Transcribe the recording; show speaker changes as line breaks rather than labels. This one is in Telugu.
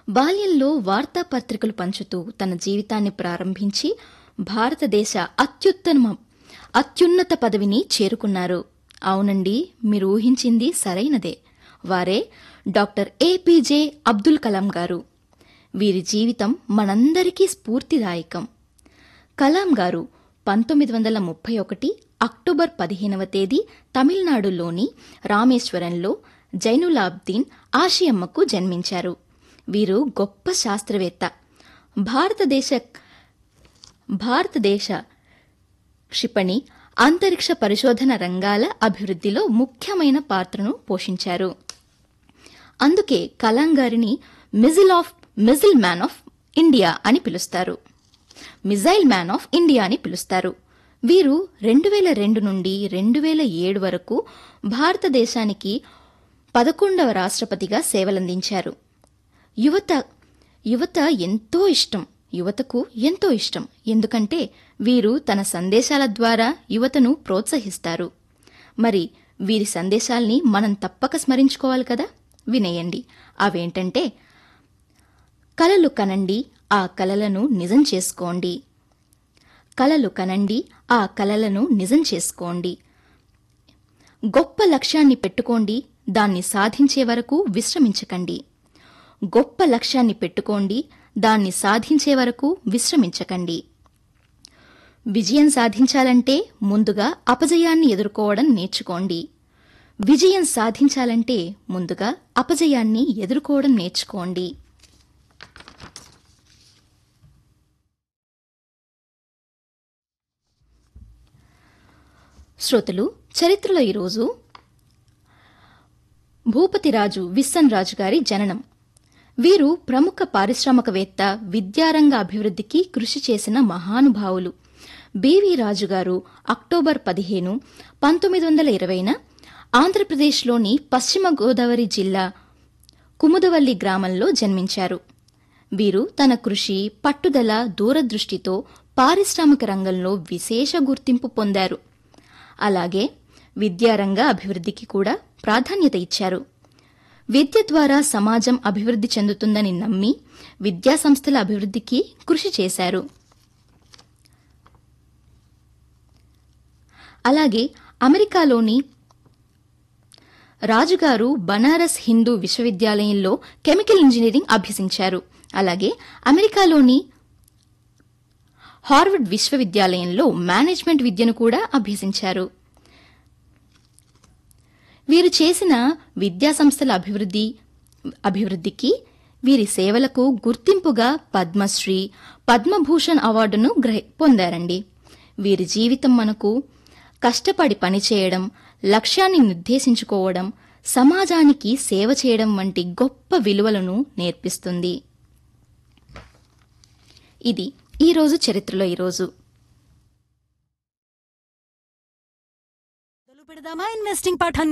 బాల్యంలో వార్తాపత్రికలు పంచుతూ తన జీవితాన్ని ప్రారంభించి భారతదేశ అత్యుత్తమ అత్యున్నత పదవిని చేరుకున్నారు అవునండి మీరు ఊహించింది సరైనదే వారే డాక్టర్ ఏపీజే అబ్దుల్ కలాం గారు వీరి జీవితం మనందరికీ స్ఫూర్తిదాయకం కలాం గారు పంతొమ్మిది వందల ముప్పై ఒకటి అక్టోబర్ పదిహేనవ తేదీ తమిళనాడులోని రామేశ్వరంలో జైనులాబ్దీన్ ఆషియమ్మకు జన్మించారు వీరు గొప్ప శాస్త్రవేత్త భారతదేశ భారతదేశ క్షిపణి అంతరిక్ష పరిశోధన రంగాల అభివృద్ధిలో ముఖ్యమైన పాత్రను పోషించారు అందుకే కలాం గారిని missile of missile man of India అని పిలుస్తారు మిజైల్ మ్యాన్ ఆఫ్ ఇండియా అని పిలుస్తారు వీరు రెండు వేల రెండు నుండి రెండు వేల ఏడు వరకు భారతదేశానికి పదకొండవ రాష్ట్రపతిగా సేవలందించారు యువత యువత ఎంతో ఇష్టం యువతకు ఎంతో ఇష్టం ఎందుకంటే వీరు తన సందేశాల ద్వారా యువతను ప్రోత్సహిస్తారు మరి వీరి సందేశాల్ని మనం తప్పక స్మరించుకోవాలి కదా వినేయండి అవేంటంటే కలలు కనండి ఆ కలలను నిజం చేసుకోండి కలలు కనండి ఆ కలలను నిజం చేసుకోండి గొప్ప లక్ష్యాన్ని పెట్టుకోండి దాన్ని సాధించే వరకు విశ్రమించకండి గొప్ప లక్ష్యాన్ని పెట్టుకోండి దాన్ని సాధించే వరకు విశ్రమించకండి విజయం సాధించాలంటే ముందుగా అపజయాన్ని ఎదుర్కోవడం నేర్చుకోండి విజయం సాధించాలంటే ముందుగా అపజయాన్ని ఎదుర్కోవడం నేర్చుకోండి శ్రోతలు చరిత్రలో ఈరోజు భూపతిరాజు విస్సన్ రాజు గారి జననం వీరు ప్రముఖ పారిశ్రామికవేత్త విద్యారంగ అభివృద్ధికి కృషి చేసిన మహానుభావులు బివి రాజు గారు అక్టోబర్ పదిహేను పంతొమ్మిది వందల ఇరవైన ఆంధ్రప్రదేశ్లోని పశ్చిమ గోదావరి జిల్లా కుముదవల్లి గ్రామంలో జన్మించారు వీరు తన కృషి పట్టుదల దూరదృష్టితో పారిశ్రామిక రంగంలో విశేష గుర్తింపు పొందారు అలాగే విద్యారంగ అభివృద్ధికి కూడా ప్రాధాన్యత ఇచ్చారు విద్య ద్వారా సమాజం అభివృద్ధి చెందుతుందని నమ్మి విద్యాసంస్థల అభివృద్ధికి కృషి చేశారు అలాగే అమెరికాలోని రాజుగారు బనారస్ హిందూ విశ్వవిద్యాలయంలో కెమికల్ ఇంజనీరింగ్ అభ్యసించారు అలాగే అమెరికాలోని హార్వర్డ్ విశ్వవిద్యాలయంలో మేనేజ్మెంట్ విద్యను కూడా అభ్యసించారు వీరు చేసిన విద్యా సంస్థల అభివృద్ధి అభివృద్ధికి వీరి సేవలకు గుర్తింపుగా పద్మశ్రీ పద్మభూషణ్ అవార్డును గ్రహి పొందారండి వీరి జీవితం మనకు కష్టపడి పనిచేయడం లక్ష్యాన్ని నిర్దేశించుకోవడం సమాజానికి సేవ చేయడం వంటి గొప్ప విలువలను నేర్పిస్తుంది ఇది ఈరోజు చరిత్రలో ఈరోజు
మొదలు పెడదామా ఇన్వెస్టింగ్ పాఠాన్ని